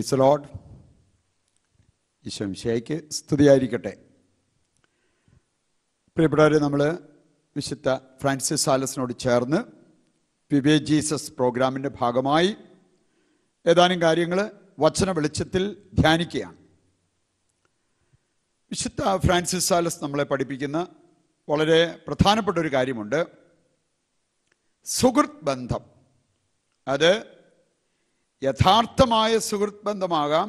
price load ഈശോംശയ്ക്ക് സ്തുതിയായിരിക്കട്ടെ പ്രിയപ്പെട്ടവരെ നമ്മൾ വിശുദ്ധ ഫ്രാൻസിസ് സാലസിനോട് ചേർന്ന് വിവേ ജീസസ് പ്രോഗ്രാമിൻ്റെ ഭാഗമായി ഏതാനും കാര്യങ്ങൾ വചന വെളിച്ചത്തിൽ ധ്യാനിക്കുകയാണ് വിശുദ്ധ ഫ്രാൻസിസ് സാലസ് നമ്മളെ പഠിപ്പിക്കുന്ന വളരെ പ്രധാനപ്പെട്ട ഒരു കാര്യമുണ്ട് സുഹൃത്ത് ബന്ധം അത് യഥാർത്ഥമായ സുഹൃത്ത് ബന്ധമാകാം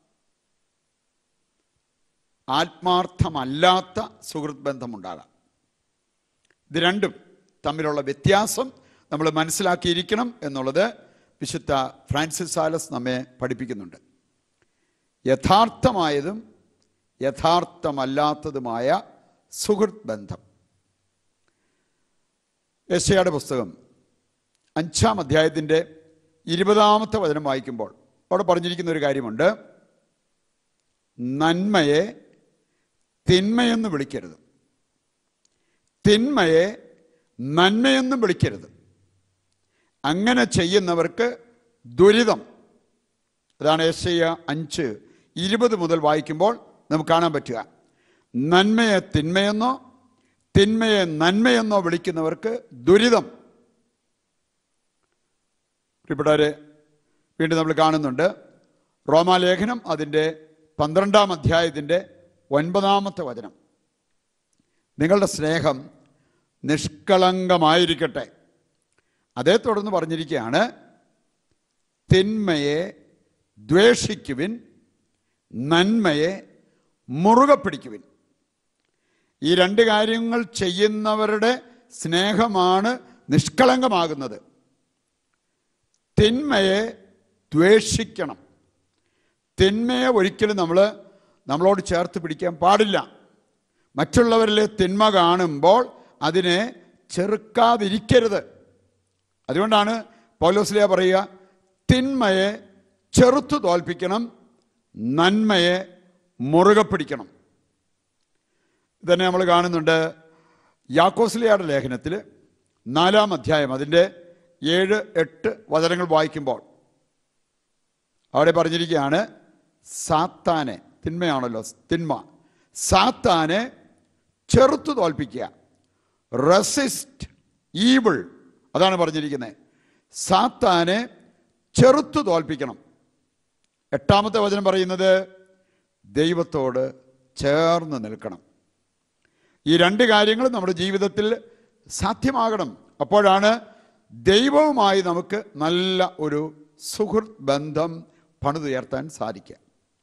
ആത്മാർത്ഥമല്ലാത്ത സുഹൃത്ത് ബന്ധമുണ്ടാകാം ഇത് രണ്ടും തമ്മിലുള്ള വ്യത്യാസം നമ്മൾ മനസ്സിലാക്കിയിരിക്കണം എന്നുള്ളത് വിശുദ്ധ ഫ്രാൻസിസ് സാലസ് നമ്മെ പഠിപ്പിക്കുന്നുണ്ട് യഥാർത്ഥമായതും യഥാർത്ഥമല്ലാത്തതുമായ സുഹൃത്ത് ബന്ധം യശയുടെ പുസ്തകം അഞ്ചാം അധ്യായത്തിൻ്റെ ഇരുപതാമത്തെ വചനം വായിക്കുമ്പോൾ അവിടെ പറഞ്ഞിരിക്കുന്ന ഒരു കാര്യമുണ്ട് നന്മയെ തിന്മയെന്ന് വിളിക്കരുത് തിന്മയെ നന്മയെന്നും വിളിക്കരുത് അങ്ങനെ ചെയ്യുന്നവർക്ക് ദുരിതം അതാണ് എസ് ഐ അഞ്ച് ഇരുപത് മുതൽ വായിക്കുമ്പോൾ നമുക്ക് കാണാൻ പറ്റുക നന്മയെ തിന്മയെന്നോ തിന്മയെ നന്മയെന്നോ വിളിക്കുന്നവർക്ക് ദുരിതം പ്രിയപ്പെട്ടവരെ വീണ്ടും നമ്മൾ കാണുന്നുണ്ട് റോമാലേഖനം അതിൻ്റെ പന്ത്രണ്ടാം അധ്യായത്തിൻ്റെ ഒൻപതാമത്തെ വചനം നിങ്ങളുടെ സ്നേഹം നിഷ്കളങ്കമായിരിക്കട്ടെ അതേ തുടർന്ന് പറഞ്ഞിരിക്കുകയാണ് തിന്മയെ ദ്വേഷിക്കുവിൻ നന്മയെ മുറുകെ പിടിക്കുവിൻ ഈ രണ്ട് കാര്യങ്ങൾ ചെയ്യുന്നവരുടെ സ്നേഹമാണ് നിഷ്കളങ്കമാകുന്നത് തിന്മയെ ദ്വേഷിക്കണം തിന്മയെ ഒരിക്കലും നമ്മൾ നമ്മളോട് ചേർത്ത് പിടിക്കാൻ പാടില്ല മറ്റുള്ളവരിലെ തിന്മ കാണുമ്പോൾ അതിനെ ചെറുക്കാതിരിക്കരുത് അതുകൊണ്ടാണ് പൗലോസ്ലിയ പറയുക തിന്മയെ ചെറുത്തു തോൽപ്പിക്കണം നന്മയെ മുറുകെ പിടിക്കണം ഇതന്നെ നമ്മൾ കാണുന്നുണ്ട് യാക്കോസ്ലിയയുടെ ലേഖനത്തിൽ നാലാം അധ്യായം അതിൻ്റെ ഏഴ് എട്ട് വചനങ്ങൾ വായിക്കുമ്പോൾ അവിടെ പറഞ്ഞിരിക്കുകയാണ് സാത്താനെ തിന്മയാണല്ലോ തിന്മ സാത്താനെ ചെറുത്തു തോൽപ്പിക്കുക റെസിസ്റ്റ് ഈവിൾ അതാണ് പറഞ്ഞിരിക്കുന്നത് സാത്താനെ ചെറുത്തു തോൽപ്പിക്കണം എട്ടാമത്തെ വചനം പറയുന്നത് ദൈവത്തോട് ചേർന്ന് നിൽക്കണം ഈ രണ്ട് കാര്യങ്ങളും നമ്മുടെ ജീവിതത്തിൽ സാധ്യമാകണം അപ്പോഴാണ് ദൈവവുമായി നമുക്ക് നല്ല ഒരു സുഹൃത്ത് ബന്ധം പണിതുയർത്താൻ സാധിക്കുക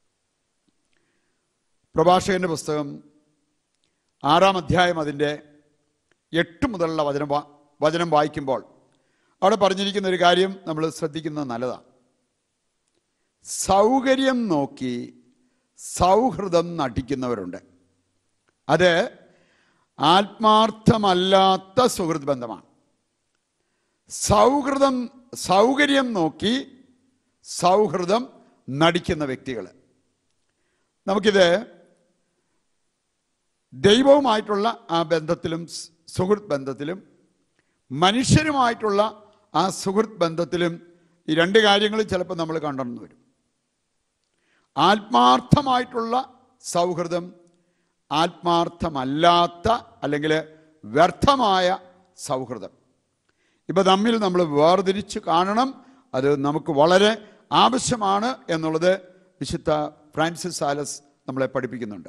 പ്രഭാഷകന്റെ പുസ്തകം ആറാം അധ്യായം അതിൻ്റെ എട്ട് മുതലുള്ള വചനം വാ- വചനം വായിക്കുമ്പോൾ അവിടെ പറഞ്ഞിരിക്കുന്ന ഒരു കാര്യം നമ്മൾ ശ്രദ്ധിക്കുന്നത് നല്ലതാണ് സൗകര്യം നോക്കി സൗഹൃദം നടിക്കുന്നവരുണ്ട് അത് ആത്മാർത്ഥമല്ലാത്ത സുഹൃത്ത് ബന്ധമാണ് സൗഹൃദം സൗകര്യം നോക്കി സൗഹൃദം നടിക്കുന്ന വ്യക്തികൾ നമുക്കിത് ദൈവവുമായിട്ടുള്ള ആ ബന്ധത്തിലും സ് സുഹൃത്ത് ബന്ധത്തിലും മനുഷ്യരുമായിട്ടുള്ള ആ സുഹൃത്ത് ബന്ധത്തിലും ഈ രണ്ട് കാര്യങ്ങളും ചിലപ്പോൾ നമ്മൾ കണ്ടെന്ന് വരും ആത്മാർത്ഥമായിട്ടുള്ള സൗഹൃദം ആത്മാർത്ഥമല്ലാത്ത അല്ലെങ്കിൽ വ്യർത്ഥമായ സൗഹൃദം ഇപ്പം തമ്മിൽ നമ്മൾ വേർതിരിച്ച് കാണണം അത് നമുക്ക് വളരെ ആവശ്യമാണ് എന്നുള്ളത് വിശുദ്ധ ഫ്രാൻസിസ് സാലസ് നമ്മളെ പഠിപ്പിക്കുന്നുണ്ട്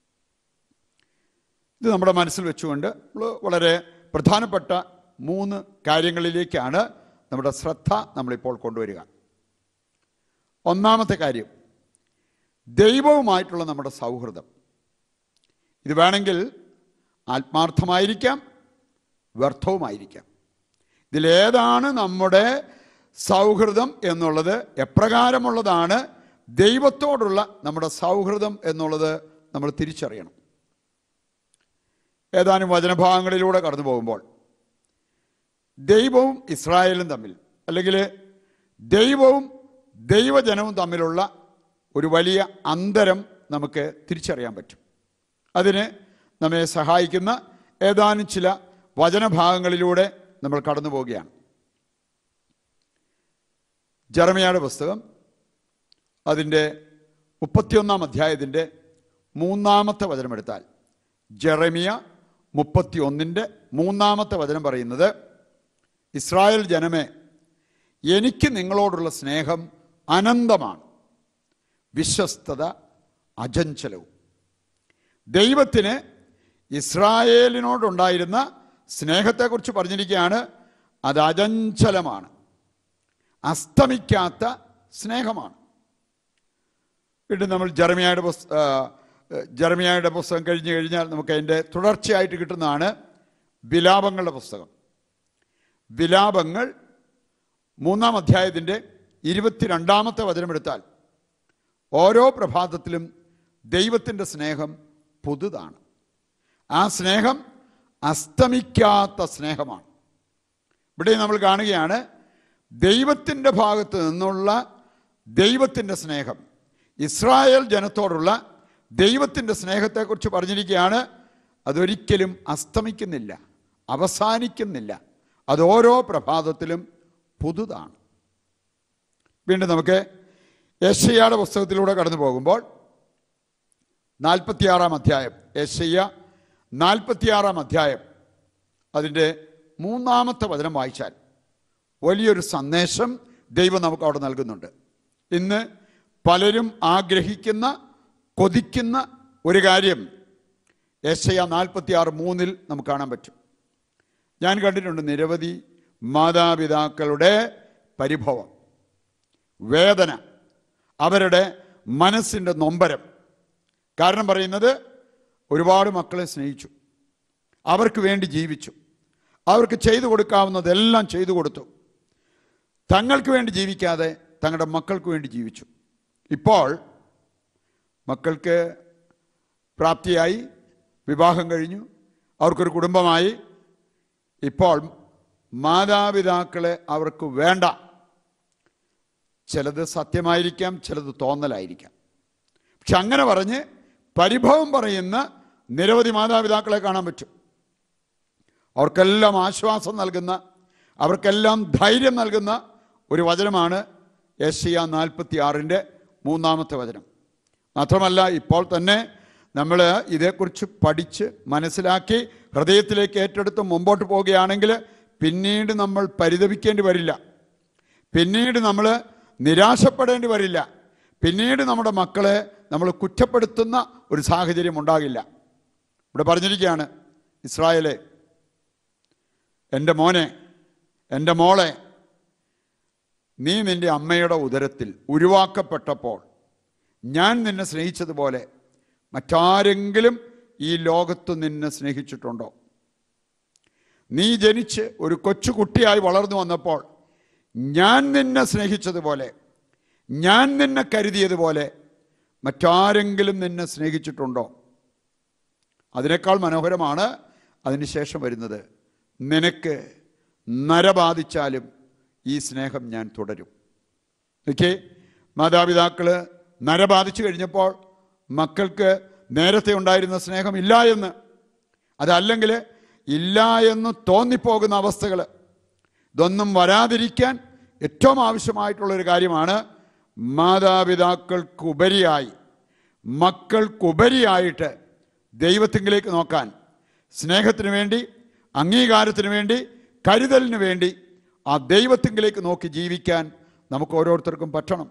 ഇത് നമ്മുടെ മനസ്സിൽ വെച്ചുകൊണ്ട് നമ്മൾ വളരെ പ്രധാനപ്പെട്ട മൂന്ന് കാര്യങ്ങളിലേക്കാണ് നമ്മുടെ ശ്രദ്ധ നമ്മളിപ്പോൾ കൊണ്ടുവരിക ഒന്നാമത്തെ കാര്യം ദൈവവുമായിട്ടുള്ള നമ്മുടെ സൗഹൃദം ഇത് വേണമെങ്കിൽ ആത്മാർത്ഥമായിരിക്കാം വ്യർത്ഥവുമായിരിക്കാം ഇതിലേതാണ് നമ്മുടെ സൗഹൃദം എന്നുള്ളത് എപ്രകാരമുള്ളതാണ് ദൈവത്തോടുള്ള നമ്മുടെ സൗഹൃദം എന്നുള്ളത് നമ്മൾ തിരിച്ചറിയണം ഏതാനും വചനഭാഗങ്ങളിലൂടെ കടന്നു പോകുമ്പോൾ ദൈവവും ഇസ്രായേലും തമ്മിൽ അല്ലെങ്കിൽ ദൈവവും ദൈവജനവും തമ്മിലുള്ള ഒരു വലിയ അന്തരം നമുക്ക് തിരിച്ചറിയാൻ പറ്റും അതിന് നമ്മെ സഹായിക്കുന്ന ഏതാനും ചില വചനഭാഗങ്ങളിലൂടെ നമ്മൾ കടന്നു പോവുകയാണ് ജർമിയയുടെ പുസ്തകം അതിൻ്റെ മുപ്പത്തിയൊന്നാം അധ്യായത്തിൻ്റെ മൂന്നാമത്തെ വചനമെടുത്താൽ ജെറമിയ മുപ്പത്തി ഒന്നിൻ്റെ മൂന്നാമത്തെ വചനം പറയുന്നത് ഇസ്രായേൽ ജനമേ എനിക്ക് നിങ്ങളോടുള്ള സ്നേഹം അനന്തമാണ് വിശ്വസ്തത അജഞ്ചലവും ദൈവത്തിന് ഇസ്രായേലിനോടുണ്ടായിരുന്ന സ്നേഹത്തെക്കുറിച്ച് പറഞ്ഞിരിക്കുകയാണ് അത് അജഞ്ചലമാണ് അസ്തമിക്കാത്ത സ്നേഹമാണ് വീണ്ടും നമ്മൾ ജർമിയയുടെ പുസ്ത ആ, ജർമിയയുടെ പുസ്തകം കഴിഞ്ഞു കഴിഞ്ഞാൽ നമുക്ക് അതിൻ്റെ തുടർച്ചയായിട്ട് കിട്ടുന്നതാണ് വിലാപങ്ങളുടെ പുസ്തകം വിലാപങ്ങൾ മൂന്നാം അധ്യായത്തിൻ്റെ ഇരുപത്തിരണ്ടാമത്തെ വചനമെടുത്താൽ ഓരോ പ്രഭാതത്തിലും ദൈവത്തിൻ്റെ സ്നേഹം പുതുതാണ് ആ സ്നേഹം അസ്തമിക്കാത്ത സ്നേഹമാണ് ഇവിടെ നമ്മൾ കാണുകയാണ് ദൈവത്തിൻ്റെ ഭാഗത്ത് നിന്നുള്ള ദൈവത്തിൻ്റെ സ്നേഹം ഇസ്രായേൽ ജനത്തോടുള്ള ദൈവത്തിൻ്റെ സ്നേഹത്തെക്കുറിച്ച് പറഞ്ഞിരിക്കുകയാണ് അതൊരിക്കലും അസ്തമിക്കുന്നില്ല അവസാനിക്കുന്നില്ല അത് ഓരോ പ്രഭാതത്തിലും പുതുതാണ് വീണ്ടും നമുക്ക് യശയ്യയുടെ പുസ്തകത്തിലൂടെ കടന്നു പോകുമ്പോൾ നാൽപ്പത്തിയാറാം അധ്യായം യശയ്യ നാൽപ്പത്തിയാറാം അധ്യായം അതിൻ്റെ മൂന്നാമത്തെ വചനം വായിച്ചാൽ വലിയൊരു സന്ദേശം ദൈവം നമുക്ക് അവിടെ നൽകുന്നുണ്ട് ഇന്ന് പലരും ആഗ്രഹിക്കുന്ന കൊതിക്കുന്ന ഒരു കാര്യം യശയ നാൽപ്പത്തിയാറ് മൂന്നിൽ നമുക്ക് കാണാൻ പറ്റും ഞാൻ കണ്ടിട്ടുണ്ട് നിരവധി മാതാപിതാക്കളുടെ പരിഭവം വേദന അവരുടെ മനസ്സിൻ്റെ നൊമ്പരം കാരണം പറയുന്നത് ഒരുപാട് മക്കളെ സ്നേഹിച്ചു അവർക്ക് വേണ്ടി ജീവിച്ചു അവർക്ക് ചെയ്തു കൊടുക്കാവുന്നതെല്ലാം ചെയ്തു കൊടുത്തു തങ്ങൾക്ക് വേണ്ടി ജീവിക്കാതെ തങ്ങളുടെ മക്കൾക്ക് വേണ്ടി ജീവിച്ചു ഇപ്പോൾ മക്കൾക്ക് പ്രാപ്തിയായി വിവാഹം കഴിഞ്ഞു അവർക്കൊരു കുടുംബമായി ഇപ്പോൾ മാതാപിതാക്കളെ അവർക്ക് വേണ്ട ചിലത് സത്യമായിരിക്കാം ചിലത് തോന്നലായിരിക്കാം പക്ഷെ അങ്ങനെ പറഞ്ഞ് പരിഭവം പറയുന്ന നിരവധി മാതാപിതാക്കളെ കാണാൻ പറ്റും അവർക്കെല്ലാം ആശ്വാസം നൽകുന്ന അവർക്കെല്ലാം ധൈര്യം നൽകുന്ന ഒരു വചനമാണ് യശിയ നാൽപ്പത്തി ആറിൻ്റെ മൂന്നാമത്തെ വചനം മാത്രമല്ല ഇപ്പോൾ തന്നെ നമ്മൾ ഇതേക്കുറിച്ച് പഠിച്ച് മനസ്സിലാക്കി ഹൃദയത്തിലേക്ക് ഏറ്റെടുത്ത് മുമ്പോട്ട് പോവുകയാണെങ്കിൽ പിന്നീട് നമ്മൾ പരിതപിക്കേണ്ടി വരില്ല പിന്നീട് നമ്മൾ നിരാശപ്പെടേണ്ടി വരില്ല പിന്നീട് നമ്മുടെ മക്കളെ നമ്മൾ കുറ്റപ്പെടുത്തുന്ന ഒരു സാഹചര്യം ഉണ്ടാകില്ല ഇവിടെ പറഞ്ഞിരിക്കുകയാണ് ഇസ്രായേലെ എൻ്റെ മോനെ എൻ്റെ മോളെ നീ നിൻ്റെ അമ്മയുടെ ഉദരത്തിൽ ഉരുവാക്കപ്പെട്ടപ്പോൾ ഞാൻ നിന്നെ സ്നേഹിച്ചതുപോലെ മറ്റാരെങ്കിലും ഈ ലോകത്ത് നിന്നെ സ്നേഹിച്ചിട്ടുണ്ടോ നീ ജനിച്ച് ഒരു കൊച്ചു കുട്ടിയായി വളർന്നു വന്നപ്പോൾ ഞാൻ നിന്നെ സ്നേഹിച്ചതുപോലെ ഞാൻ നിന്നെ കരുതിയതുപോലെ മറ്റാരെങ്കിലും നിന്നെ സ്നേഹിച്ചിട്ടുണ്ടോ അതിനേക്കാൾ മനോഹരമാണ് അതിനുശേഷം വരുന്നത് നിനക്ക് നരബാധിച്ചാലും ഈ സ്നേഹം ഞാൻ തുടരും ഓക്കെ മാതാപിതാക്കള് നരബാധിച്ചു കഴിഞ്ഞപ്പോൾ മക്കൾക്ക് നേരത്തെ ഉണ്ടായിരുന്ന സ്നേഹം ഇല്ല എന്ന് അതല്ലെങ്കിൽ ഇല്ല എന്ന് തോന്നിപ്പോകുന്ന അവസ്ഥകൾ ഇതൊന്നും വരാതിരിക്കാൻ ഏറ്റവും ആവശ്യമായിട്ടുള്ളൊരു കാര്യമാണ് മാതാപിതാക്കൾക്കുപരിയായി മക്കൾക്കുപരിയായിട്ട് ദൈവത്തിങ്കിലേക്ക് നോക്കാൻ സ്നേഹത്തിന് വേണ്ടി അംഗീകാരത്തിന് വേണ്ടി കരുതലിന് വേണ്ടി ആ ദൈവത്തിങ്കിലേക്ക് നോക്കി ജീവിക്കാൻ നമുക്ക് ഓരോരുത്തർക്കും പറ്റണം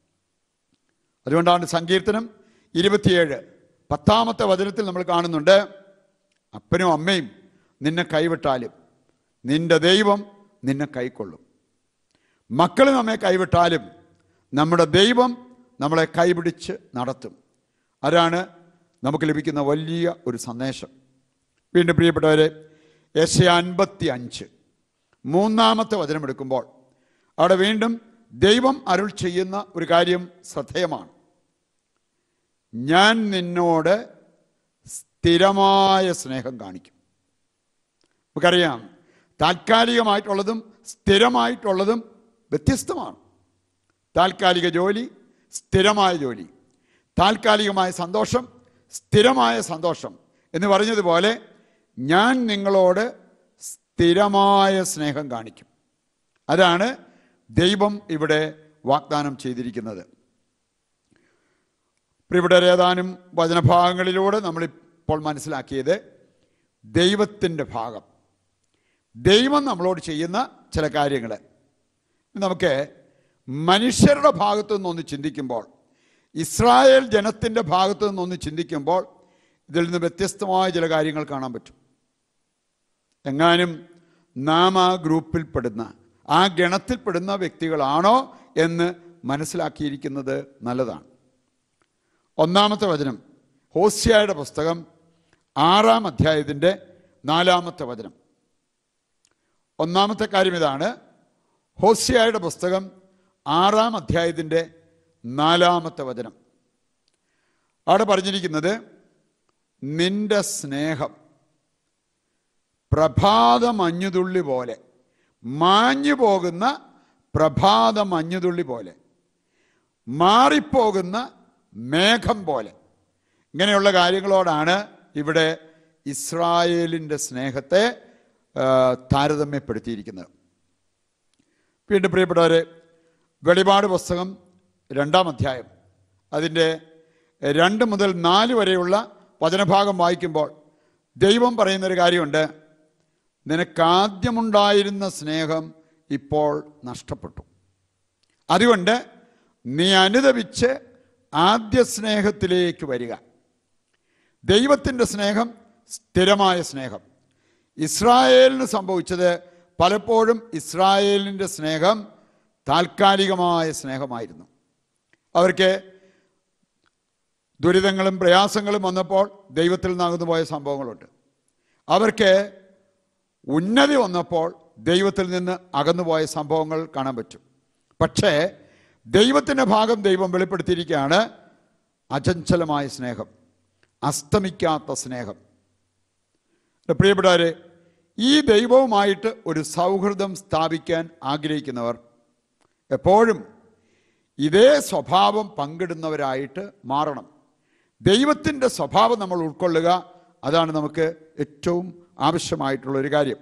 അതുകൊണ്ടാണ് സങ്കീർത്തനം ഇരുപത്തിയേഴ് പത്താമത്തെ വചനത്തിൽ നമ്മൾ കാണുന്നുണ്ട് അപ്പനും അമ്മയും നിന്നെ കൈവിട്ടാലും നിന്റെ ദൈവം നിന്നെ കൈക്കൊള്ളും മക്കൾ നമ്മെ കൈവിട്ടാലും നമ്മുടെ ദൈവം നമ്മളെ കൈപിടിച്ച് നടത്തും അതാണ് നമുക്ക് ലഭിക്കുന്ന വലിയ ഒരു സന്ദേശം വീണ്ടും പ്രിയപ്പെട്ടവരെ എസ് അൻപത്തി അഞ്ച് മൂന്നാമത്തെ വചനം എടുക്കുമ്പോൾ അവിടെ വീണ്ടും ദൈവം അരുൾ ചെയ്യുന്ന ഒരു കാര്യം ശ്രദ്ധേയമാണ് ഞാൻ നിന്നോട് സ്ഥിരമായ സ്നേഹം കാണിക്കും നമുക്കറിയാം താൽക്കാലികമായിട്ടുള്ളതും സ്ഥിരമായിട്ടുള്ളതും വ്യത്യസ്തമാണ് താൽക്കാലിക ജോലി സ്ഥിരമായ ജോലി താൽക്കാലികമായ സന്തോഷം സ്ഥിരമായ സന്തോഷം എന്ന് പറഞ്ഞതുപോലെ ഞാൻ നിങ്ങളോട് സ്ഥിരമായ സ്നേഹം കാണിക്കും അതാണ് ദൈവം ഇവിടെ വാഗ്ദാനം ചെയ്തിരിക്കുന്നത് പ്രിയപ്പെട്ട ഏതാനും വചനഭാഗങ്ങളിലൂടെ നമ്മളിപ്പോൾ മനസ്സിലാക്കിയത് ദൈവത്തിൻ്റെ ഭാഗം ദൈവം നമ്മളോട് ചെയ്യുന്ന ചില കാര്യങ്ങൾ നമുക്ക് മനുഷ്യരുടെ ഭാഗത്തു നിന്നൊന്ന് ചിന്തിക്കുമ്പോൾ ഇസ്രായേൽ ജനത്തിൻ്റെ ഭാഗത്തു നിന്നൊന്ന് ചിന്തിക്കുമ്പോൾ ഇതിൽ നിന്ന് വ്യത്യസ്തമായ ചില കാര്യങ്ങൾ കാണാൻ പറ്റും എങ്ങാനും നാം ആ ഗ്രൂപ്പിൽപ്പെടുന്ന ആ ഗണത്തിൽപ്പെടുന്ന വ്യക്തികളാണോ എന്ന് മനസ്സിലാക്കിയിരിക്കുന്നത് നല്ലതാണ് ഒന്നാമത്തെ വചനം ഹോസ്യായുടെ പുസ്തകം ആറാം അധ്യായത്തിൻ്റെ നാലാമത്തെ വചനം ഒന്നാമത്തെ കാര്യം ഇതാണ് ഹോസ്യായുടെ പുസ്തകം ആറാം അധ്യായത്തിൻ്റെ നാലാമത്തെ വചനം അവിടെ പറഞ്ഞിരിക്കുന്നത് നിന്റെ സ്നേഹം പ്രഭാത മഞ്ഞുതുള്ളി പോലെ മാഞ്ഞു പോകുന്ന പ്രഭാത മഞ്ഞുതുള്ളി പോലെ മാറിപ്പോകുന്ന മേഘം പോലെ ഇങ്ങനെയുള്ള കാര്യങ്ങളോടാണ് ഇവിടെ ഇസ്രായേലിൻ്റെ സ്നേഹത്തെ ആ, താരതമ്യപ്പെടുത്തിയിരിക്കുന്നത് വീണ്ടും പ്രിയപ്പെട്ടവരെ വെളിപാട് പുസ്തകം രണ്ടാം അധ്യായം അതിൻ്റെ രണ്ട് മുതൽ നാല് വരെയുള്ള വചനഭാഗം വായിക്കുമ്പോൾ ദൈവം പറയുന്നൊരു കാര്യമുണ്ട് നിനക്കാദ്യമുണ്ടായിരുന്ന സ്നേഹം ഇപ്പോൾ നഷ്ടപ്പെട്ടു അതുകൊണ്ട് നീ അനുദപിച്ച് ആദ്യ സ്നേഹത്തിലേക്ക് വരിക ദൈവത്തിൻ്റെ സ്നേഹം സ്ഥിരമായ സ്നേഹം ഇസ്രായേലിന് സംഭവിച്ചത് പലപ്പോഴും ഇസ്രായേലിൻ്റെ സ്നേഹം താൽക്കാലികമായ സ്നേഹമായിരുന്നു അവർക്ക് ദുരിതങ്ങളും പ്രയാസങ്ങളും വന്നപ്പോൾ ദൈവത്തിൽ നിന്ന് അകന്നു പോയ സംഭവങ്ങളുണ്ട് അവർക്ക് ഉന്നതി വന്നപ്പോൾ ദൈവത്തിൽ നിന്ന് അകന്നുപോയ സംഭവങ്ങൾ കാണാൻ പറ്റും പക്ഷേ ദൈവത്തിൻ്റെ ഭാഗം ദൈവം വെളിപ്പെടുത്തിയിരിക്കുകയാണ് അചഞ്ചലമായ സ്നേഹം അസ്തമിക്കാത്ത സ്നേഹം എൻ്റെ പ്രിയപ്പെട്ടവരെ ഈ ദൈവവുമായിട്ട് ഒരു സൗഹൃദം സ്ഥാപിക്കാൻ ആഗ്രഹിക്കുന്നവർ എപ്പോഴും ഇതേ സ്വഭാവം പങ്കിടുന്നവരായിട്ട് മാറണം ദൈവത്തിൻ്റെ സ്വഭാവം നമ്മൾ ഉൾക്കൊള്ളുക അതാണ് നമുക്ക് ഏറ്റവും ആവശ്യമായിട്ടുള്ള ഒരു കാര്യം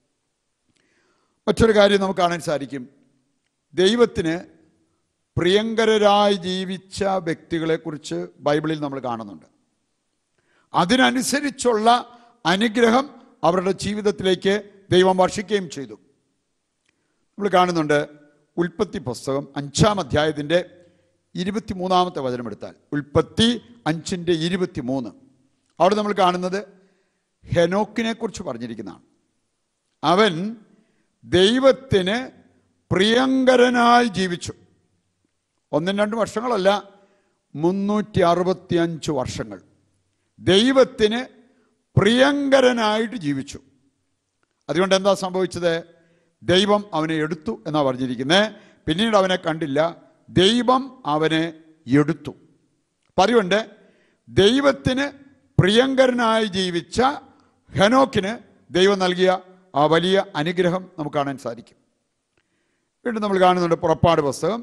മറ്റൊരു കാര്യം നമുക്ക് കാണാൻ സാധിക്കും ദൈവത്തിന് പ്രിയങ്കരരായി ജീവിച്ച വ്യക്തികളെക്കുറിച്ച് ബൈബിളിൽ നമ്മൾ കാണുന്നുണ്ട് അതിനനുസരിച്ചുള്ള അനുഗ്രഹം അവരുടെ ജീവിതത്തിലേക്ക് ദൈവം വർഷിക്കുകയും ചെയ്തു നമ്മൾ കാണുന്നുണ്ട് ഉൽപ്പത്തി പുസ്തകം അഞ്ചാം അധ്യായത്തിൻ്റെ ഇരുപത്തിമൂന്നാമത്തെ വചനം എടുത്താൽ ഉൽപ്പത്തി അഞ്ചിൻ്റെ ഇരുപത്തി മൂന്ന് അവിടെ നമ്മൾ കാണുന്നത് ഹെനോക്കിനെ കുറിച്ച് പറഞ്ഞിരിക്കുന്നതാണ് അവൻ ദൈവത്തിന് പ്രിയങ്കരനായി ജീവിച്ചു ഒന്നും രണ്ട് വർഷങ്ങളല്ല മുന്നൂറ്റി അറുപത്തിയഞ്ച് വർഷങ്ങൾ ദൈവത്തിന് പ്രിയങ്കരനായിട്ട് ജീവിച്ചു അതുകൊണ്ട് എന്താ സംഭവിച്ചത് ദൈവം അവനെ എടുത്തു എന്നാ പറഞ്ഞിരിക്കുന്നത് പിന്നീട് അവനെ കണ്ടില്ല ദൈവം അവനെ എടുത്തു അപ്പം അതുകൊണ്ട് ദൈവത്തിന് പ്രിയങ്കരനായി ജീവിച്ച ഹെനോക്കിന് ദൈവം നൽകിയ ആ വലിയ അനുഗ്രഹം നമുക്ക് കാണാൻ സാധിക്കും വീണ്ടും നമ്മൾ കാണുന്നുണ്ട് പുറപ്പാട് പുസ്തകം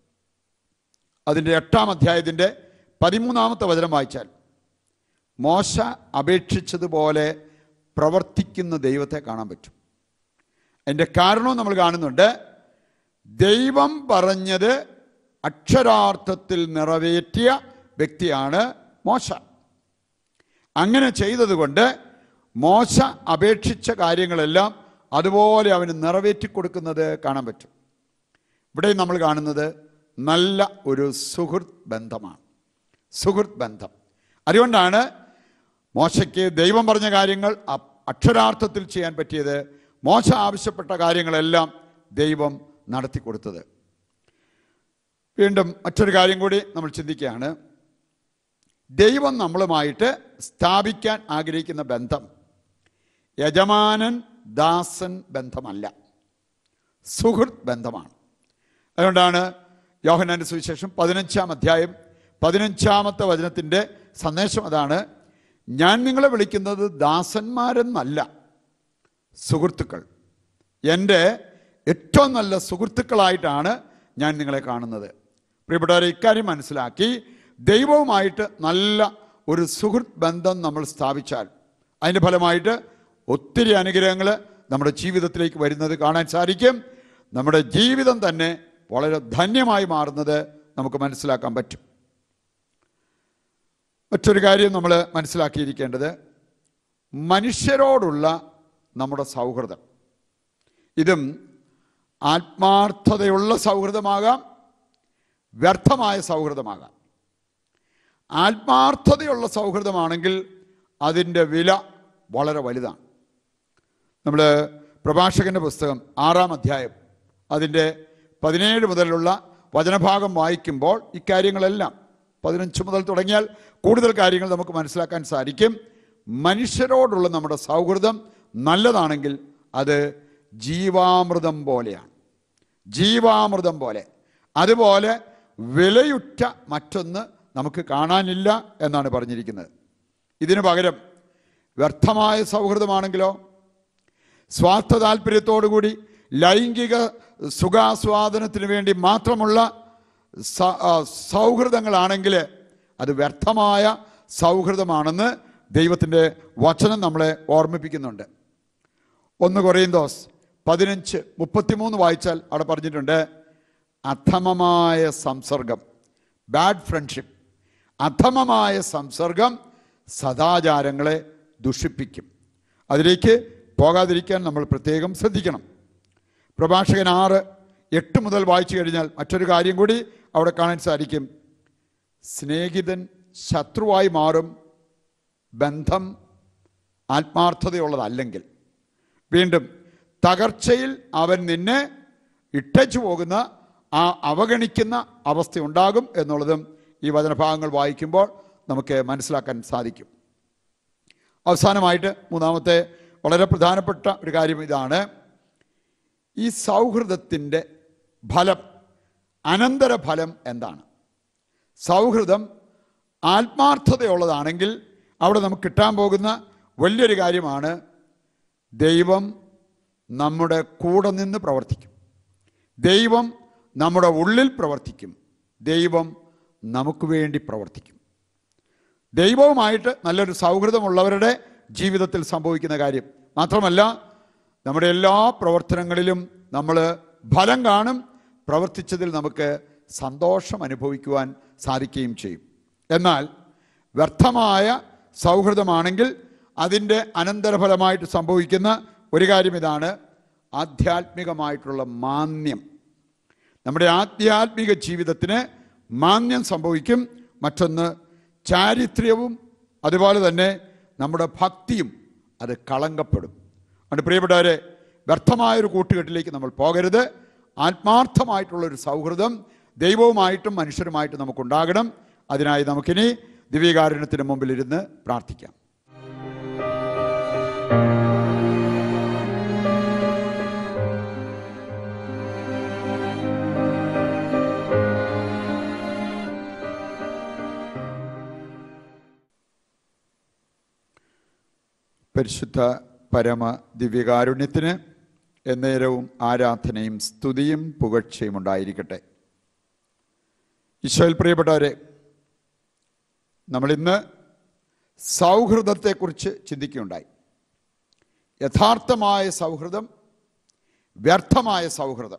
അതിൻ്റെ എട്ടാം അധ്യായത്തിൻ്റെ പതിമൂന്നാമത്തെ വചനം വായിച്ചാൽ മോശ അപേക്ഷിച്ചതുപോലെ പ്രവർത്തിക്കുന്ന ദൈവത്തെ കാണാൻ പറ്റും അതിൻ്റെ കാരണവും നമ്മൾ കാണുന്നുണ്ട് ദൈവം പറഞ്ഞത് അക്ഷരാർത്ഥത്തിൽ നിറവേറ്റിയ വ്യക്തിയാണ് മോശ അങ്ങനെ ചെയ്തതുകൊണ്ട് മോശ അപേക്ഷിച്ച കാര്യങ്ങളെല്ലാം അതുപോലെ അവന് നിറവേറ്റി കൊടുക്കുന്നത് കാണാൻ പറ്റും ഇവിടെ നമ്മൾ കാണുന്നത് നല്ല ഒരു സുഹൃത്ത് ബന്ധമാണ് സുഹൃത്ത് ബന്ധം അതുകൊണ്ടാണ് മോശയ്ക്ക് ദൈവം പറഞ്ഞ കാര്യങ്ങൾ അ- അക്ഷരാർത്ഥത്തിൽ ചെയ്യാൻ പറ്റിയത് മോശ ആവശ്യപ്പെട്ട കാര്യങ്ങളെല്ലാം ദൈവം നടത്തി കൊടുത്തത് വീണ്ടും മറ്റൊരു കാര്യം കൂടി നമ്മൾ ചിന്തിക്കുകയാണ് ദൈവം നമ്മളുമായിട്ട് സ്ഥാപിക്കാൻ ആഗ്രഹിക്കുന്ന ബന്ധം യജമാനൻ ദാസൻ ബന്ധമല്ല സുഹൃത്ത് ബന്ധമാണ് അതുകൊണ്ടാണ് യോഹനാന്റെ സുവിശേഷം പതിനഞ്ചാം അധ്യായം പതിനഞ്ചാമത്തെ വചനത്തിൻ്റെ സന്ദേശം അതാണ് ഞാൻ നിങ്ങളെ വിളിക്കുന്നത് ദാസന്മാരെന്നല്ല സുഹൃത്തുക്കൾ എൻ്റെ ഏറ്റവും നല്ല സുഹൃത്തുക്കളായിട്ടാണ് ഞാൻ നിങ്ങളെ കാണുന്നത് പ്രിയപ്പെട്ടവരെ ഇക്കാര്യം മനസ്സിലാക്കി ദൈവവുമായിട്ട് നല്ല ഒരു സുഹൃത്ത് ബന്ധം നമ്മൾ സ്ഥാപിച്ചാൽ അതിൻ്റെ ഫലമായിട്ട് ഒത്തിരി അനുഗ്രഹങ്ങൾ നമ്മുടെ ജീവിതത്തിലേക്ക് വരുന്നത് കാണാൻ സാധിക്കും നമ്മുടെ ജീവിതം തന്നെ വളരെ ധന്യമായി മാറുന്നത് നമുക്ക് മനസ്സിലാക്കാൻ പറ്റും മറ്റൊരു കാര്യം നമ്മൾ മനസ്സിലാക്കിയിരിക്കേണ്ടത് മനുഷ്യരോടുള്ള നമ്മുടെ സൗഹൃദം ഇതും ആത്മാർത്ഥതയുള്ള സൗഹൃദമാകാം വ്യർത്ഥമായ സൗഹൃദമാകാം ആത്മാർത്ഥതയുള്ള സൗഹൃദമാണെങ്കിൽ അതിൻ്റെ വില വളരെ വലുതാണ് നമ്മൾ പ്രഭാഷകന്റെ പുസ്തകം ആറാം അധ്യായം അതിൻ്റെ പതിനേഴ് മുതലുള്ള വചനഭാഗം വായിക്കുമ്പോൾ ഇക്കാര്യങ്ങളെല്ലാം പതിനഞ്ച് മുതൽ തുടങ്ങിയാൽ കൂടുതൽ കാര്യങ്ങൾ നമുക്ക് മനസ്സിലാക്കാൻ സാധിക്കും മനുഷ്യരോടുള്ള നമ്മുടെ സൗഹൃദം നല്ലതാണെങ്കിൽ അത് ജീവാമൃതം പോലെയാണ് ജീവാമൃതം പോലെ അതുപോലെ വിലയുറ്റ മറ്റൊന്ന് നമുക്ക് കാണാനില്ല എന്നാണ് പറഞ്ഞിരിക്കുന്നത് ഇതിനു പകരം വ്യർത്ഥമായ സൗഹൃദമാണെങ്കിലോ സ്വാർത്ഥ താല്പര്യത്തോടുകൂടി ലൈംഗിക സുഖാസ്വാദനത്തിന് വേണ്ടി മാത്രമുള്ള സ- ആ, സൗഹൃദങ്ങളാണെങ്കിൽ അത് വ്യർത്ഥമായ സൗഹൃദമാണെന്ന് ദൈവത്തിൻ്റെ വചനം നമ്മളെ ഓർമ്മിപ്പിക്കുന്നുണ്ട് ഒന്ന് കൊറിയന്തോസ് പതിനഞ്ച് മുപ്പത്തിമൂന്ന് വായിച്ചാൽ അവിടെ പറഞ്ഞിട്ടുണ്ട് അധമമായ സംസർഗം ബാഡ് ഫ്രണ്ട്ഷിപ്പ് അധമമായ സംസർഗം സദാചാരങ്ങളെ ദുഷിപ്പിക്കും അതിലേക്ക് പോകാതിരിക്കാൻ നമ്മൾ പ്രത്യേകം ശ്രദ്ധിക്കണം പ്രഭാഷകൻ ആറ് എട്ട് മുതൽ വായിച്ചു കഴിഞ്ഞാൽ മറ്റൊരു കാര്യം കൂടി അവിടെ കാണാൻ സാധിക്കും സ്നേഹിതൻ ശത്രുവായി മാറും ബന്ധം ആത്മാർത്ഥതയുള്ളതല്ലെങ്കിൽ വീണ്ടും തകർച്ചയിൽ അവൻ നിന്നെ ഇട്ടച്ചു പോകുന്ന ആ അവഗണിക്കുന്ന അവസ്ഥയുണ്ടാകും എന്നുള്ളതും ഈ വചനഭാഗങ്ങൾ വായിക്കുമ്പോൾ നമുക്ക് മനസ്സിലാക്കാൻ സാധിക്കും അവസാനമായിട്ട് മൂന്നാമത്തെ വളരെ പ്രധാനപ്പെട്ട ഒരു കാര്യം ഇതാണ് ഈ സൗഹൃദത്തിൻ്റെ ഫലം അനന്തരഫലം എന്താണ് സൗഹൃദം ആത്മാർത്ഥതയുള്ളതാണെങ്കിൽ അവിടെ നമുക്ക് കിട്ടാൻ പോകുന്ന വലിയൊരു കാര്യമാണ് ദൈവം നമ്മുടെ കൂടെ നിന്ന് പ്രവർത്തിക്കും ദൈവം നമ്മുടെ ഉള്ളിൽ പ്രവർത്തിക്കും ദൈവം നമുക്ക് വേണ്ടി പ്രവർത്തിക്കും ദൈവവുമായിട്ട് നല്ലൊരു സൗഹൃദമുള്ളവരുടെ ജീവിതത്തിൽ സംഭവിക്കുന്ന കാര്യം മാത്രമല്ല നമ്മുടെ എല്ലാ പ്രവർത്തനങ്ങളിലും നമ്മൾ ഫലം കാണും പ്രവർത്തിച്ചതിൽ നമുക്ക് സന്തോഷം അനുഭവിക്കുവാൻ സാധിക്കുകയും ചെയ്യും എന്നാൽ വ്യർത്ഥമായ സൗഹൃദമാണെങ്കിൽ അതിൻ്റെ അനന്തരഫലമായിട്ട് സംഭവിക്കുന്ന ഒരു കാര്യം ഇതാണ് ആധ്യാത്മികമായിട്ടുള്ള മാന്യം നമ്മുടെ ആധ്യാത്മിക ജീവിതത്തിന് മാന്യം സംഭവിക്കും മറ്റൊന്ന് ചാരിത്ര്യവും അതുപോലെ തന്നെ നമ്മുടെ ഭക്തിയും അത് കളങ്കപ്പെടും അതുകൊണ്ട് പ്രിയപ്പെട്ടവരെ വ്യർത്ഥമായൊരു കൂട്ടുകെട്ടിലേക്ക് നമ്മൾ പോകരുത് ആത്മാർത്ഥമായിട്ടുള്ള ഒരു സൗഹൃദം ദൈവവുമായിട്ടും മനുഷ്യരുമായിട്ടും നമുക്കുണ്ടാകണം അതിനായി നമുക്കിനി ദിവ്യകാരുണ്യത്തിന് മുമ്പിൽ ഇരുന്ന് പ്രാർത്ഥിക്കാം പരിശുദ്ധ പരമ ദിവ്യകാരുണ്യത്തിന് എന്നേരവും ആരാധനയും സ്തുതിയും പുകഴ്ചയും ഉണ്ടായിരിക്കട്ടെ ഈശോയിൽ പ്രിയപ്പെട്ടവരെ നമ്മളിന്ന് സൗഹൃദത്തെക്കുറിച്ച് ചിന്തിക്കുകയുണ്ടായി യഥാർത്ഥമായ സൗഹൃദം വ്യർത്ഥമായ സൗഹൃദം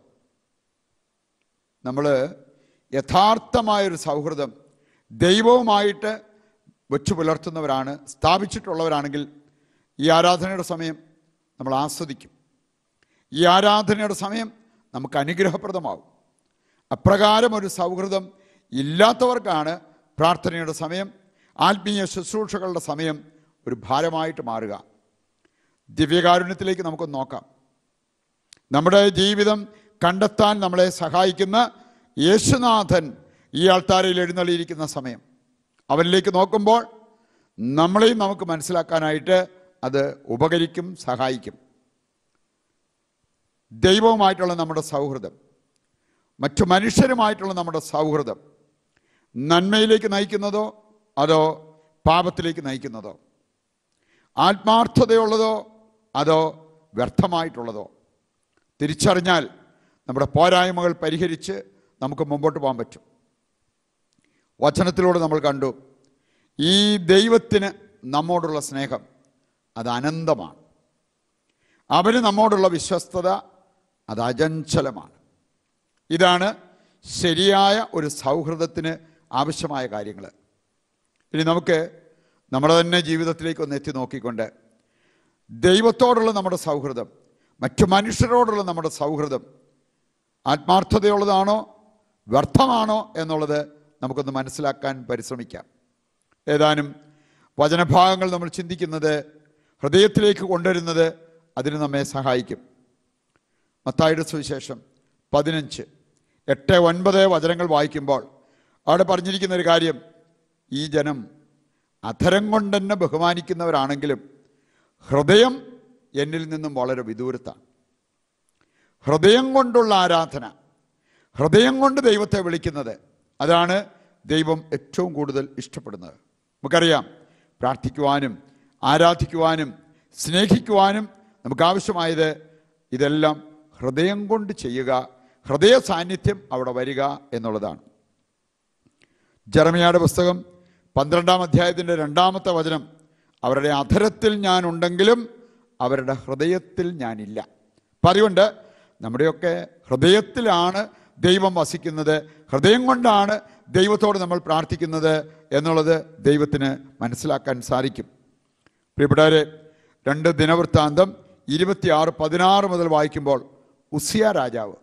നമ്മൾ യഥാർത്ഥമായൊരു സൗഹൃദം ദൈവവുമായിട്ട് വെച്ചു പുലർത്തുന്നവരാണ് സ്ഥാപിച്ചിട്ടുള്ളവരാണെങ്കിൽ ഈ ആരാധനയുടെ സമയം നമ്മൾ ആസ്വദിക്കും ഈ ആരാധനയുടെ സമയം നമുക്ക് അനുഗ്രഹപ്രദമാവും അപ്രകാരം ഒരു സൗഹൃദം ഇല്ലാത്തവർക്കാണ് പ്രാർത്ഥനയുടെ സമയം ആത്മീയ ശുശ്രൂഷകളുടെ സമയം ഒരു ഭാരമായിട്ട് മാറുക ദിവ്യകാരുണ്യത്തിലേക്ക് നമുക്ക് നോക്കാം നമ്മുടെ ജീവിതം കണ്ടെത്താൻ നമ്മളെ സഹായിക്കുന്ന യേശുനാഥൻ ഈ ആൾത്താരയിൽ എഴുന്നള്ളിയിരിക്കുന്ന സമയം അവനിലേക്ക് നോക്കുമ്പോൾ നമ്മളെയും നമുക്ക് മനസ്സിലാക്കാനായിട്ട് അത് ഉപകരിക്കും സഹായിക്കും ദൈവവുമായിട്ടുള്ള നമ്മുടെ സൗഹൃദം മറ്റു മനുഷ്യരുമായിട്ടുള്ള നമ്മുടെ സൗഹൃദം നന്മയിലേക്ക് നയിക്കുന്നതോ അതോ പാപത്തിലേക്ക് നയിക്കുന്നതോ ആത്മാർത്ഥതയുള്ളതോ അതോ വ്യർത്ഥമായിട്ടുള്ളതോ തിരിച്ചറിഞ്ഞാൽ നമ്മുടെ പോരായ്മകൾ പരിഹരിച്ച് നമുക്ക് മുമ്പോട്ട് പോകാൻ പറ്റും വചനത്തിലൂടെ നമ്മൾ കണ്ടു ഈ ദൈവത്തിന് നമ്മോടുള്ള സ്നേഹം അത് അനന്തമാണ് അവന് നമ്മോടുള്ള വിശ്വസ്തത അത് അചഞ്ചലമാണ് ഇതാണ് ശരിയായ ഒരു സൗഹൃദത്തിന് ആവശ്യമായ കാര്യങ്ങൾ ഇനി നമുക്ക് നമ്മുടെ തന്നെ ജീവിതത്തിലേക്ക് ഒന്ന് എത്തി നോക്കിക്കൊണ്ട് ദൈവത്തോടുള്ള നമ്മുടെ സൗഹൃദം മറ്റു മനുഷ്യരോടുള്ള നമ്മുടെ സൗഹൃദം ആത്മാർത്ഥതയുള്ളതാണോ വ്യർത്ഥമാണോ എന്നുള്ളത് നമുക്കൊന്ന് മനസ്സിലാക്കാൻ പരിശ്രമിക്കാം ഏതാനും വചനഭാഗങ്ങൾ നമ്മൾ ചിന്തിക്കുന്നത് ഹൃദയത്തിലേക്ക് കൊണ്ടുവരുന്നത് അതിന് നമ്മെ സഹായിക്കും മത്തായുടെ സുവിശേഷം പതിനഞ്ച് എട്ട് ഒൻപത് വചനങ്ങൾ വായിക്കുമ്പോൾ അവിടെ പറഞ്ഞിരിക്കുന്ന ഒരു കാര്യം ഈ ജനം അധരം കൊണ്ട് തന്നെ ബഹുമാനിക്കുന്നവരാണെങ്കിലും ഹൃദയം എന്നിൽ നിന്നും വളരെ വിദൂരത്താണ് ഹൃദയം കൊണ്ടുള്ള ആരാധന ഹൃദയം കൊണ്ട് ദൈവത്തെ വിളിക്കുന്നത് അതാണ് ദൈവം ഏറ്റവും കൂടുതൽ ഇഷ്ടപ്പെടുന്നത് നമുക്കറിയാം പ്രാർത്ഥിക്കുവാനും ആരാധിക്കുവാനും സ്നേഹിക്കുവാനും നമുക്ക് ആവശ്യമായത് ഇതെല്ലാം ഹൃദയം കൊണ്ട് ചെയ്യുക ഹൃദയ സാന്നിധ്യം അവിടെ വരിക എന്നുള്ളതാണ് ജെറമിയായുടെ പുസ്തകം പന്ത്രണ്ടാം അധ്യായത്തിൻ്റെ രണ്ടാമത്തെ വചനം അവരുടെ അധരത്തിൽ ഞാനുണ്ടെങ്കിലും അവരുടെ ഹൃദയത്തിൽ ഞാനില്ല അപ്പം അതുകൊണ്ട് നമ്മുടെയൊക്കെ ഹൃദയത്തിലാണ് ദൈവം വസിക്കുന്നത് ഹൃദയം കൊണ്ടാണ് ദൈവത്തോട് നമ്മൾ പ്രാർത്ഥിക്കുന്നത് എന്നുള്ളത് ദൈവത്തിന് മനസ്സിലാക്കാൻ സാധിക്കും പ്രിയപ്പെട്ടവരെ രണ്ട് ദിനവൃത്താന്തം ഇരുപത്തിയാറ് പതിനാറ് മുതൽ വായിക്കുമ്പോൾ ഉസിയ രാജാവ്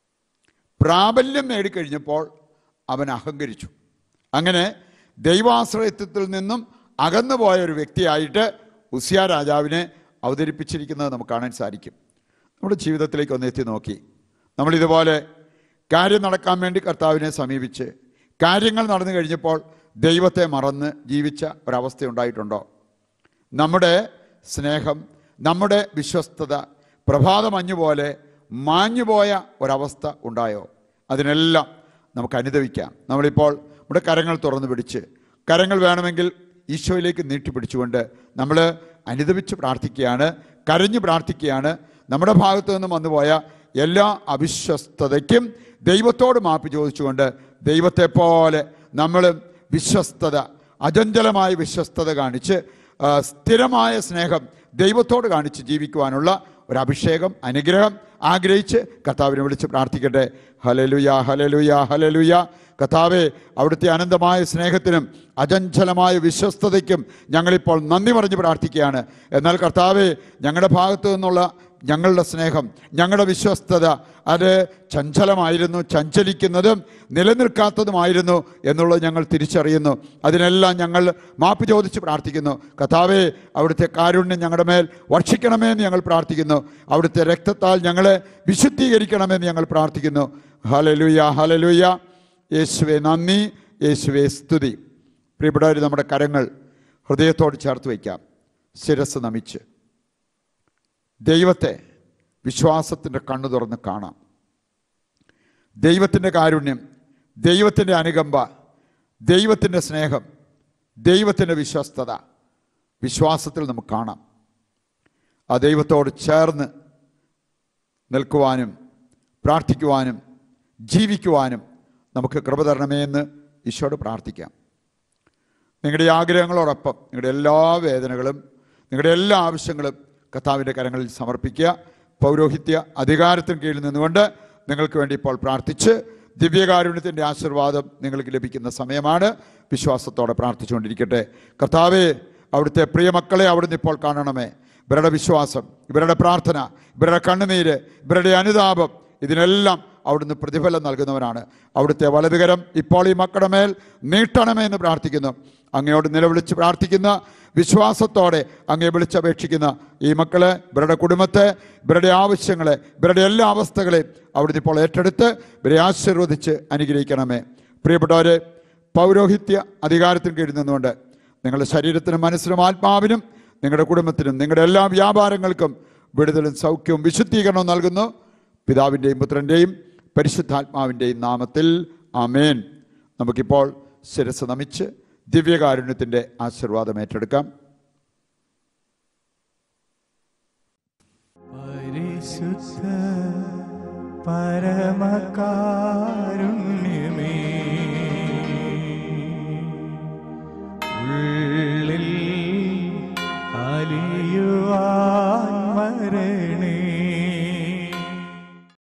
പ്രാബല്യം നേടിക്കഴിഞ്ഞപ്പോൾ അവൻ അഹങ്കരിച്ചു അങ്ങനെ ദൈവാശ്രയത്വത്തിൽ നിന്നും അകന്നുപോയ ഒരു വ്യക്തിയായിട്ട് ഉസിയ രാജാവിനെ അവതരിപ്പിച്ചിരിക്കുന്നത് നമുക്ക് കാണാൻ സാധിക്കും നമ്മുടെ ജീവിതത്തിലേക്ക് ഒന്ന് എത്തി നോക്കി നമ്മളിതുപോലെ കാര്യം നടക്കാൻ വേണ്ടി കർത്താവിനെ സമീപിച്ച് കാര്യങ്ങൾ നടന്നു കഴിഞ്ഞപ്പോൾ ദൈവത്തെ മറന്ന് ജീവിച്ച ഒരവസ്ഥയുണ്ടായിട്ടുണ്ടോ നമ്മുടെ സ്നേഹം നമ്മുടെ വിശ്വസ്തത പ്രഭാതമഞ്ഞു പോലെ മാഞ്ഞുപോയ ഒരവസ്ഥ ഉണ്ടായോ അതിനെല്ലാം നമുക്ക് അനുദവിക്കാം നമ്മളിപ്പോൾ നമ്മുടെ കരങ്ങൾ തുറന്നു പിടിച്ച് കരങ്ങൾ വേണമെങ്കിൽ ഈശോയിലേക്ക് നീട്ടിപ്പിടിച്ചുകൊണ്ട് നമ്മൾ അനുദവിച്ച് പ്രാർത്ഥിക്കുകയാണ് കരഞ്ഞു പ്രാർത്ഥിക്കുകയാണ് നമ്മുടെ ഭാഗത്തു നിന്നും വന്നുപോയ എല്ലാ അവിശ്വസ്തതയ്ക്കും ദൈവത്തോട് മാപ്പ് ചോദിച്ചുകൊണ്ട് ദൈവത്തെ പോലെ നമ്മൾ വിശ്വസ്തത അചഞ്ചലമായ വിശ്വസ്തത കാണിച്ച് ആ, സ്ഥിരമായ സ്നേഹം ദൈവത്തോട് കാണിച്ച് ജീവിക്കുവാനുള്ള ഒരു അഭിഷേകം അനുഗ്രഹം ആഗ്രഹിച്ച് കർത്താവിനെ വിളിച്ച് പ്രാർത്ഥിക്കട്ടെ ഹലലുയ ഹലലുയ ഹലലുയ കർത്താവെ അവിടുത്തെ അനന്തമായ സ്നേഹത്തിനും അചഞ്ചലമായ വിശ്വസ്തതയ്ക്കും ഞങ്ങളിപ്പോൾ നന്ദി പറഞ്ഞ് പ്രാർത്ഥിക്കുകയാണ് എന്നാൽ കർത്താവെ ഞങ്ങളുടെ ഭാഗത്തു നിന്നുള്ള ഞങ്ങളുടെ സ്നേഹം ഞങ്ങളുടെ വിശ്വസ്തത അത് ചഞ്ചലമായിരുന്നു ചഞ്ചലിക്കുന്നതും നിലനിൽക്കാത്തതുമായിരുന്നു എന്നുള്ളത് ഞങ്ങൾ തിരിച്ചറിയുന്നു അതിനെല്ലാം ഞങ്ങൾ മാപ്പ് ചോദിച്ച് പ്രാർത്ഥിക്കുന്നു കഥാവേ അവിടുത്തെ കാരുണ്യം ഞങ്ങളുടെ മേൽ വർഷിക്കണമേ എന്ന് ഞങ്ങൾ പ്രാർത്ഥിക്കുന്നു അവിടുത്തെ രക്തത്താൽ ഞങ്ങളെ വിശുദ്ധീകരിക്കണമെന്ന് ഞങ്ങൾ പ്രാർത്ഥിക്കുന്നു ഹലലുയ ഹലലുയ യേശുവെ നന്ദി യേശുവെ സ്തുതി പ്രിയപ്പെട്ടവർ നമ്മുടെ കരങ്ങൾ ഹൃദയത്തോട് ചേർത്ത് വയ്ക്കാം ശിരസ് നമിച്ച് ദൈവത്തെ വിശ്വാസത്തിൻ്റെ കണ്ണു തുറന്ന് കാണാം ദൈവത്തിൻ്റെ കാരുണ്യം ദൈവത്തിൻ്റെ അനുകമ്പ ദൈവത്തിൻ്റെ സ്നേഹം ദൈവത്തിൻ്റെ വിശ്വസ്തത വിശ്വാസത്തിൽ നമുക്ക് കാണാം ആ ദൈവത്തോട് ചേർന്ന് നിൽക്കുവാനും പ്രാർത്ഥിക്കുവാനും ജീവിക്കുവാനും നമുക്ക് കൃപ തരണമേ എന്ന് ഈശോട് പ്രാർത്ഥിക്കാം നിങ്ങളുടെ ഈ ആഗ്രഹങ്ങളോടൊപ്പം നിങ്ങളുടെ എല്ലാ വേദനകളും നിങ്ങളുടെ എല്ലാ ആവശ്യങ്ങളും കർത്താവിൻ്റെ കരങ്ങളിൽ സമർപ്പിക്കുക പൗരോഹിത്യ അധികാരത്തിന് കീഴിൽ നിന്നുകൊണ്ട് നിങ്ങൾക്ക് വേണ്ടി ഇപ്പോൾ പ്രാർത്ഥിച്ച് ദിവ്യകാരുണ്യത്തിൻ്റെ ആശീർവാദം നിങ്ങൾക്ക് ലഭിക്കുന്ന സമയമാണ് വിശ്വാസത്തോടെ പ്രാർത്ഥിച്ചുകൊണ്ടിരിക്കട്ടെ കർത്താവെ അവിടുത്തെ പ്രിയമക്കളെ അവിടുന്ന് ഇപ്പോൾ കാണണമേ ഇവരുടെ വിശ്വാസം ഇവരുടെ പ്രാർത്ഥന ഇവരുടെ കണ്ണുനീര് ഇവരുടെ അനുതാപം ഇതിനെല്ലാം അവിടുന്ന് പ്രതിഫലം നൽകുന്നവനാണ് അവിടുത്തെ വലതുകരം ഇപ്പോൾ ഈ മക്കളുടെ മേൽ നീട്ടണമേ എന്ന് പ്രാർത്ഥിക്കുന്നു അങ്ങയോട് നിലവിളിച്ച് പ്രാർത്ഥിക്കുന്ന വിശ്വാസത്തോടെ അങ്ങേ വിളിച്ചപേക്ഷിക്കുന്ന ഈ മക്കളെ ഇവരുടെ കുടുംബത്തെ ഇവരുടെ ആവശ്യങ്ങളെ ഇവരുടെ എല്ലാ അവസ്ഥകളെയും അവിടുന്ന് ഇപ്പോൾ ഏറ്റെടുത്ത് ഇവരെ ആശീർവദിച്ച് അനുഗ്രഹിക്കണമേ പ്രിയപ്പെട്ടവരെ പൗരോഹിത്യ അധികാരത്തിന് കീഴിൽ നിന്നുകൊണ്ട് നിങ്ങളുടെ ശരീരത്തിനും മനസ്സിനും ആത്മാവിനും നിങ്ങളുടെ കുടുംബത്തിനും നിങ്ങളുടെ എല്ലാ വ്യാപാരങ്ങൾക്കും വിടുതലും സൗഖ്യവും വിശുദ്ധീകരണവും നൽകുന്നു പിതാവിൻ്റെയും പുത്രൻ്റെയും പരിശുദ്ധാത്മാവിൻ്റെയും നാമത്തിൽ ആമേൻ നമുക്കിപ്പോൾ ശിരസ് നമിച്ച് ദിവ്യകാരുണ്യത്തിൻ്റെ ആശീർവാദം ഏറ്റെടുക്കാം പരിശുദ്ധ പരമകാരുണ്യമേ ഉള്ളിൽ അലിയ